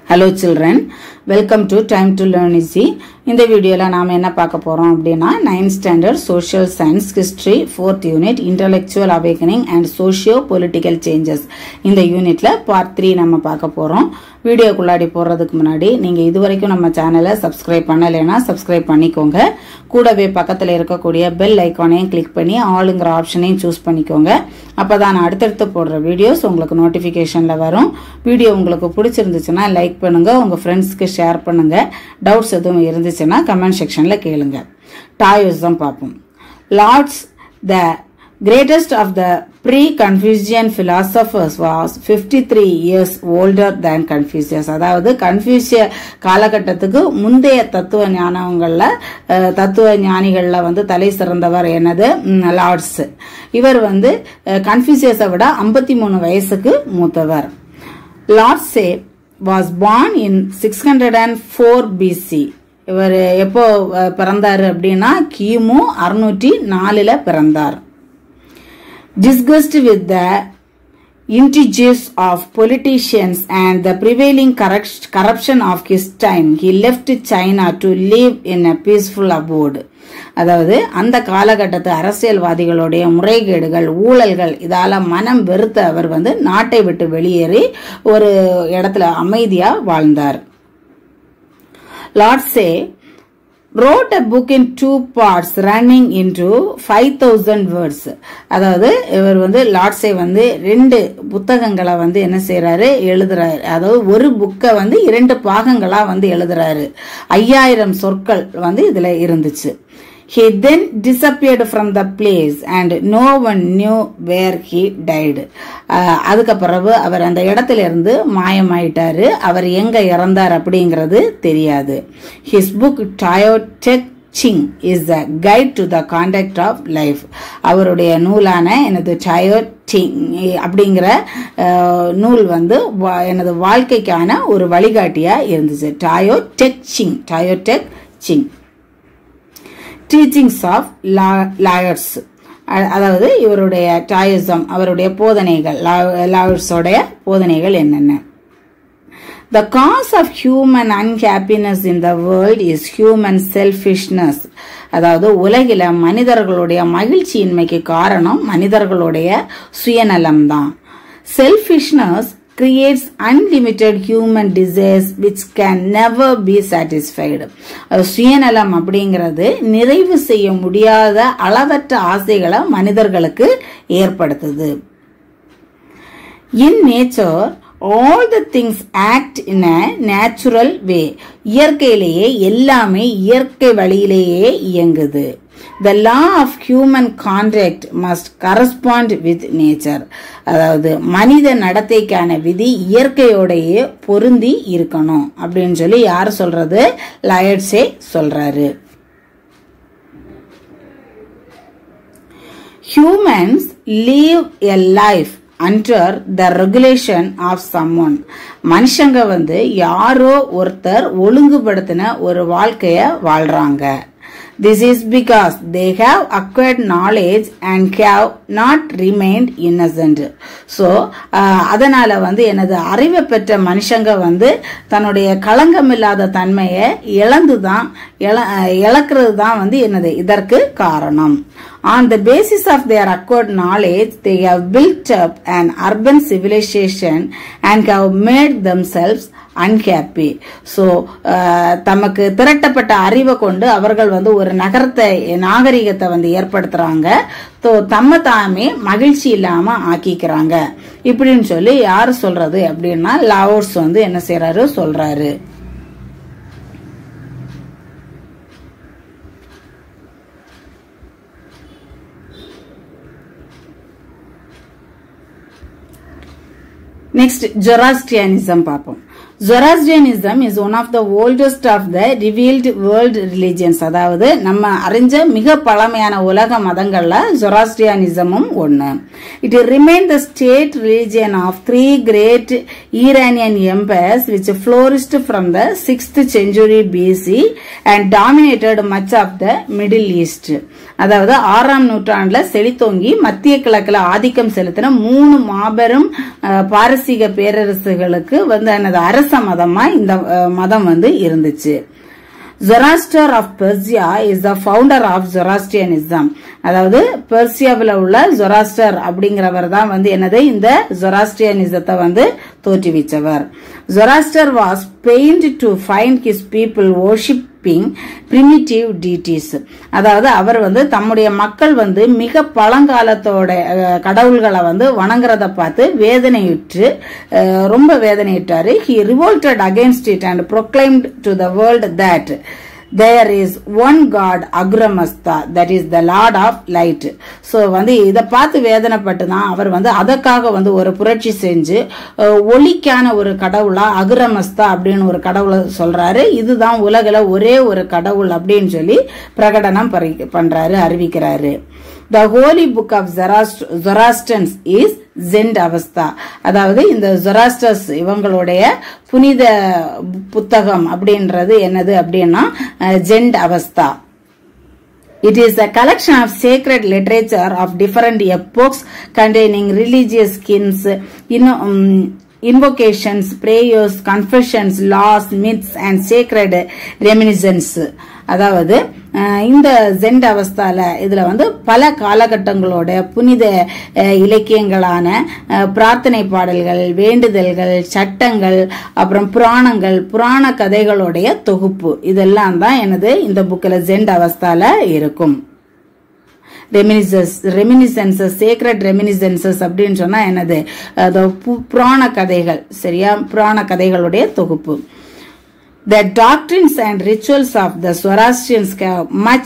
Hello children welcome to time to learn easy இந்த வீடியோவில் நாம் என்ன பார்க்க போகிறோம் அப்படின்னா ninth standard social science history fourth unit intellectual awakening and socio political changes இந்த யூனிட்ல பார்ட் த்ரீ நம்ம பார்க்க போகிறோம் வீடியோக்குள்ளாடி போகிறதுக்கு முன்னாடி நீங்கள் இது வரைக்கும் நம்ம சேனலை சப்ஸ்கிரைப் பண்ணலைன்னா சப்ஸ்கிரைப் பண்ணிக்கோங்க கூடவே பக்கத்தில் இருக்கக்கூடிய பெல் ஐக்கானையும் கிளிக் பண்ணி ஆளுங்கிற ஆப்ஷனையும் சூஸ் பண்ணிக்கோங்க அப்போ தான் நான் அடுத்தடுத்து போடுற வீடியோஸ் உங்களுக்கு நோட்டிஃபிகேஷனில் வரும் வீடியோ உங்களுக்கு பிடிச்சிருந்துச்சுன்னா லைக் பண்ணுங்க உங்கள் ஃப்ரெண்ட்ஸ்க்கு ஷேர் பண்ணுங்க டவுட்ஸ் எதுவும் இருந்துச்சுன்னா கமெண்ட் செக்ஷனில் கேளுங்க டாயோஸ் தான் பார்ப்போம் Lao Tzu the greatest of the pre Confucian philosophers was fifty three years older than Confucius அதாவது கன்ஃபியூசிய காலகட்டத்துக்கு முந்தைய தத்துவ ஞானங்களில் தத்துவ ஞானிகளில் வந்து தலை சிறந்தவர் என்னது லார்ட்ஸ் இவர் வந்து கன்ஃபியூசியஸை விட ஐம்பத்தி மூணு வயசுக்கு மூத்தவர் லார்ட்ஸே was born in six hundred and four BC இவர் எப்போ பிறந்தாரு அப்படின்னா கிமு அறுநூற்றி நாலுல பிறந்தார் disgust with the intrigues of politicians and the prevailing corruption of his time, he left China to live in a peaceful abode. அதாவது அந்த காலகட்டத்து அரசியல்வாதிகளுடைய முறைகேடுகள் ஊழல்கள் இதால மனம் வெறுத்த அவர் வந்து நாட்டை விட்டு வெளியேறி ஒரு இடத்துல அமைதியா வாழ்ந்தார் லார்ட்ஸே wrote a book in two parts running into 5000 words அதாவது இவர் வந்து லார்ட்ஸே வந்து ரெண்டு புத்தகங்களை வந்து என்ன செய்யறாரு எழுதுறாரு அதாவது ஒரு புக்கை வந்து இரண்டு பாகங்களா வந்து எழுதுறாரு ஐயாயிரம் சொற்கள் வந்து இதுல இருந்துச்சு He then disappeared from the place and no one knew where he died. அதுக்கு பிறகு அவர் அந்த இடத்துல இருந்து மாயமாயிட்டாரு அவர் எங்க இறந்தார் அப்படிங்கிறது தெரியாது his book Tao Te Ching is the guide to the conduct of life அவருடைய நூலான எனது டயோ சிங் அப்படிங்கிற நூல் வந்து எனது வாழ்க்கைக்கான ஒரு வழிகாட்டியா இருந்துச்சு Tao Te Ching Tao Te Ching teachings of lawyers அதாவது இவருடைய டாயிசம் அவருடைய போதனைகள் லாயர்ஸோடைய போதனைகள் என்னென்ன the cause of human unhappiness in the world is human selfishness அதாவது உலகில மனிதர்களுடைய மகிழ்ச்சியின்மைக்கு காரணம் மனிதர்களுடைய சுயநலம் தான் selfishness creates unlimited human desires which can never be satisfied சுயநலம் அப்படிங்கிறது நிறைவு செய்ய முடியாத அளவற்ற ஆசைகளை மனிதர்களுக்கு ஏற்படுத்துது in nature all the things act in a natural way இயற்கையிலேயே எல்லாமே இயற்கை வழியிலேயே இயங்குது the law of human contact must correspond with nature அதாவது மனித நடத்தைக்கான விதி இயற்கையோடையே பொருந்தி இருக்கணும் அப்படின்னு சொல்லி யார் சொல்றது லயட்ஸே சொல்றாரு humans leave a life under the regulation of summon மனுஷங்க வந்து யாரோ ஒருத்தர் ஒழுங்குபடுத்தின ஒரு வாழ்க்கைய வாழ்றாங்க This is because they have acquired knowledge and have not remained innocent. So அதனால வந்து எனது அறிவை பெற்ற மனுஷங்க வந்து தன்னுடைய களங்கமில்லாத தன்மையை இழந்து தான் இழக்கிறது தான் வந்து என்னது இதற்கு காரணம் On the basis of their acquired knowledge, they have built up an urban civilization and have made themselves unhappy so தமக்கு திரட்டப்பட்ட அறிவை கொண்டு அவர்கள் வந்து ஒரு நகரத்தை நாகரிகத்தை வந்து ஏற்படுத்துறாங்க ஸோ தம்ம தாமே மகிழ்ச்சி இல்லாம ஆக்கிக்கிறாங்க இப்படின்னு சொல்லி யாரு சொல்றது அப்படின்னா லாவோர்ஸ் வந்து என்ன செய்யறாரு சொல்றாரு நெக்ஸ்ட் ஜொராஸ்டியானிசம் பார்ப்போம் Zoroastrianism is one of the oldest of the revealed world religions அதாவது நம்ம அறிஞ்ச மிக பழமையான உலக மதங்கள்ல ஜொராஸ்டியானிசமும் ஒன்று it remain the state religion of three great Iranian empires which flourished from the sixth century BC and dominated much of the Middle East அதாவது ஆறாம் நூற்றாண்டுல செழித்தோங்கி மத்திய கிழக்குல ஆதிக்கம் செலுத்தின மூணு மாபெரும் பாரசீக பேரரசுகளுக்கு வந்து எனது அரச மதமா இந்த அஹ், மதம் வந்து இருந்துச்சு Zoroaster of Persia is the founder of Zoroastrianism அதாவது பெர்சியாவில் உள்ள ஜொராஸ்டர் அப்படிங்கிறவர் தான் வந்து என்னது இந்த ஜொராஸ்டியனிசத்தை வந்து தோற்றுவிச்சவர் Zoroaster was pained to find his people worshiping primitive deities அதாவது அவர் வந்து தம்முடைய மக்கள் வந்து மிக பழங்காலத்தோட அஹ், கடவுள்களை வந்து வணங்குறத பார்த்து வேதனையுற்று அஹ், ரொம்ப வேதனையிட்டாரு he revolted against it and proclaimed to the world that there is one god Ahura Mazda that is the lord of light so வந்து இதை பார்த்து வேதனைப்பட்டு தான் அவர் வந்து அதற்காக வந்து ஒரு புரட்சி செஞ்சு அஹ், ஒளிக்கான ஒரு கடவுளா அக்ரமஸ்தா அப்படின்னு ஒரு கடவுளை சொல்றாரு இதுதான் உலகில் ஒரே ஒரு கடவுள் அப்படின்னு சொல்லி பிரகடனம் பரி- பண்றாரு அறிவிக்கிறாரு the holy book of Zoroastrians is Zend Avesta அதாவது இந்த ஜொராஸ்டர்ஸ் இவங்களுடைய புனித புத்தகம் அப்படின்றது என்னது அப்படின்னா ஜெண்ட் அவஸ்தா It is a collection of sacred literature of different epochs containing religious skins, in, um, invocations, prayers, confessions, laws, myths and sacred reminiscences. அதாவது அஹ், இந்த ஜெண்ட் அவஸ்தால இதுல வந்து பல காலகட்டங்களோட புனித அஹ், இலக்கியங்களான அஹ், பிரார்த்தனை பாடல்கள் வேண்டுதல்கள் சட்டங்கள் அப்புறம் புராணங்கள் புராண கதைகளுடைய தொகுப்பு இதெல்லாம் தான் எனது இந்த புக்கில் ஜெண்ட் அவஸ்தால இருக்கும் ரெமினிசஸ் ரெமினிசன்சஸ் சேக்ரட் ரெமினிசன்சஸ் அப்படின்னு சொன்னா என்னது அது பு- புராண கதைகள் சரியா புராண கதைகளுடைய தொகுப்பு The doctrines and rituals of the Zoroastrians have much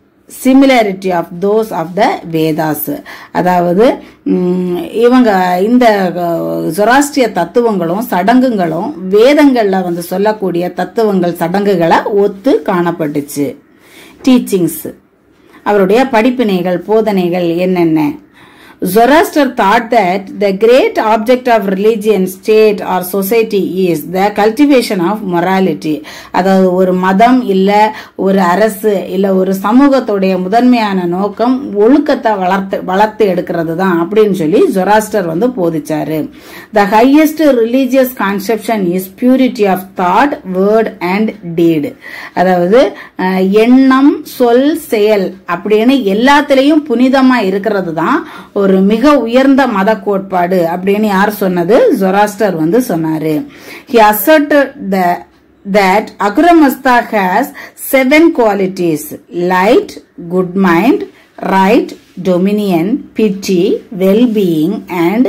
similarity of those of the Vedas அதாவது ம், இவங்க இந்த ஜொராஸ்ட்ரிய தத்துவங்களும் சடங்குகளும் வேதங்கள்ல வந்து சொல்லக்கூடிய தத்துவங்கள் சடங்குகளை ஒத்து காணப்பட்டுச்சு டீச்சிங்ஸ் அவருடைய படிப்பினைகள் போதனைகள் என்னென்ன Zoroaster thought that the great object of religion, state or society is the cultivation of morality. அதாவது ஒரு மதம் இல்ல ஒரு அரசு இல்ல ஒரு சமூகத்துடைய முதன்மையான நோக்கம் ஒழுக்கத்தை வளர்த்து வளர்த்து எடுக்கிறது தான் அப்படின்னு சொல்லி ஜொராஸ்டர் வந்து போதிச்சாரு the highest religious conception is purity of thought word and deed அதாவது அஹ், எண்ணம் சொல் செயல் அப்படின்னு எல்லாத்திலையும் புனிதமா இருக்கிறது தான் ஒரு மிக உயர்ந்த மத கோட்பாடு அப்படின்னு யார் சொன்னது ஜொராஸ்டர் வந்து சொன்னாரு he asserted the that Akuramasta has seven qualities light, good mind, right, dominion, pity, well-being and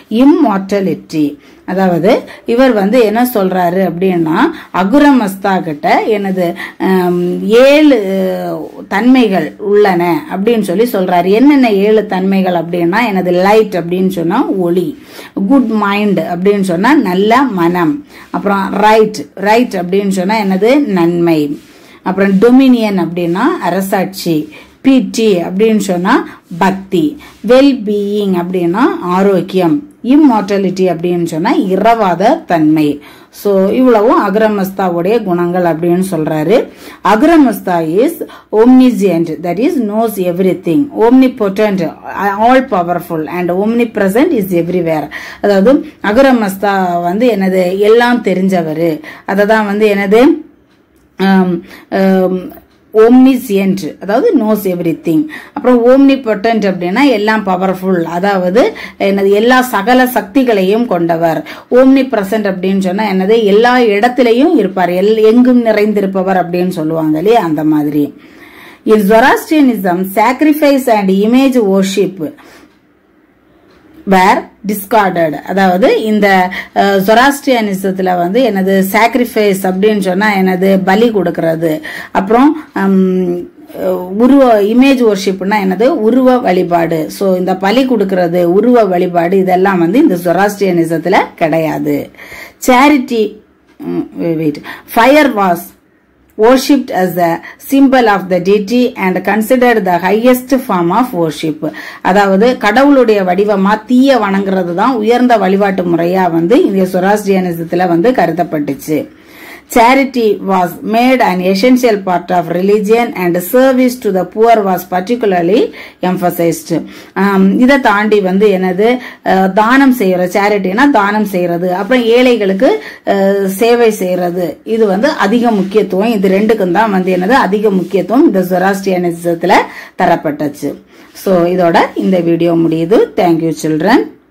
immortality அதாவது இவர் வந்து என்ன சொல்றாரு அப்படின்னா அகுரமஸ்தா கிட்ட எனது ஆம், ஏழு அஹ், தன்மைகள் உள்ளன அப்படின்னு சொல்லி சொல்றாரு என்னென்ன ஏழு தன்மைகள் அப்படின்னா எனது லைட் அப்படின்னு சொன்னா ஒளி குட் மைண்ட் அப்படின்னு சொன்னா நல்ல மனம் அப்புறம் ரைட் ரைட் அப்படின்னு சொன்னா என்னது நன்மை அப்புறம் டொமினியன் அப்படின்னா அரசாட்சி பிடி அப்படின்னு சொன்னா பக்தி வெல் பீயிங் அப்படின்னா ஆரோக்கியம் இம்மார்டாலிட்டி அப்படின்னு சொன்னா இரவாத தன்மை ஸோ இவ்வளவும் அக்ரமஸ்தாவுடைய குணங்கள் அப்படின்னு சொல்றாரு Ahura Mazda is omniscient that is knows everything omnipotent all powerful and omnipresent is everywhere அதாவது அக்ரமஸ்தா வந்து என்னது எல்லாம் தெரிஞ்சவர் அதை தான் வந்து என்னது ஓம்னிசியன்ட் அதாவது நோஸ் எவ்ரி திங் அப்புறம் ஓம்னி பொட்டன்ட் அப்படின்னா எல்லாம் பவர்ஃபுல் அதாவது என்னது எல்லா சகல சக்திகளையும் கொண்டவர் ஓம்னி பிரசன்ட் அப்படின்னு சொன்னா என்னது எல்லா இடத்திலையும் இருப்பார் எல் எங்கும் நிறைந்திருப்பவர் அப்படின்னு சொல்லுவாங்க இல்லையா அந்த மாதிரி in Zoroastrianism sacrifice and image worship were discarded அதாவது இந்த ஜொராஸ்டியனிசத்துல வந்து எனது சாக்ரிஃபைஸ் அப்படின்னு சொன்னா எனது பலி கொடுக்கறது அப்புறம் ஹம், அஹ், உருவ இமேஜ் ஒர்ஷிப்னா என்னது உருவ வழிபாடு ஸோ இந்த பலி கொடுக்கறது உருவ வழிபாடு இதெல்லாம் வந்து இந்த ஜொராஸ்டியனிசத்துல கிடையாது charity white fire was worshipped as the symbol of the deity and considered the highest form of worship அதாவது கடவுளுடைய வடிவமா தீய வணங்குறது தான் உயர்ந்த வழிபாட்டு முறையா வந்து இந்த சொராஸ்டியனிசத்துல வந்து கருதப்பட்டுச்சு charity was made an essential part of religion and service to the poor was particularly emphasized ஆம், இதை தாண்டி வந்து என்னது அஹ், தானம் செய்யறது சேரிட்டினா தானம் செய்யறது அப்புறம் ஏழைகளுக்கு அஹ், சேவை செய்யறது இது வந்து அதிக முக்கியத்துவம் இது ரெண்டுக்கும் தான் வந்து என்னது அதிக முக்கியத்துவம் இந்த ஜொராஸ்டியனிசத்துல தரப்பட்டுச்சு ஸோ இதோட இந்த வீடியோ முடியுது தேங்க்யூ சில்ட்ரன்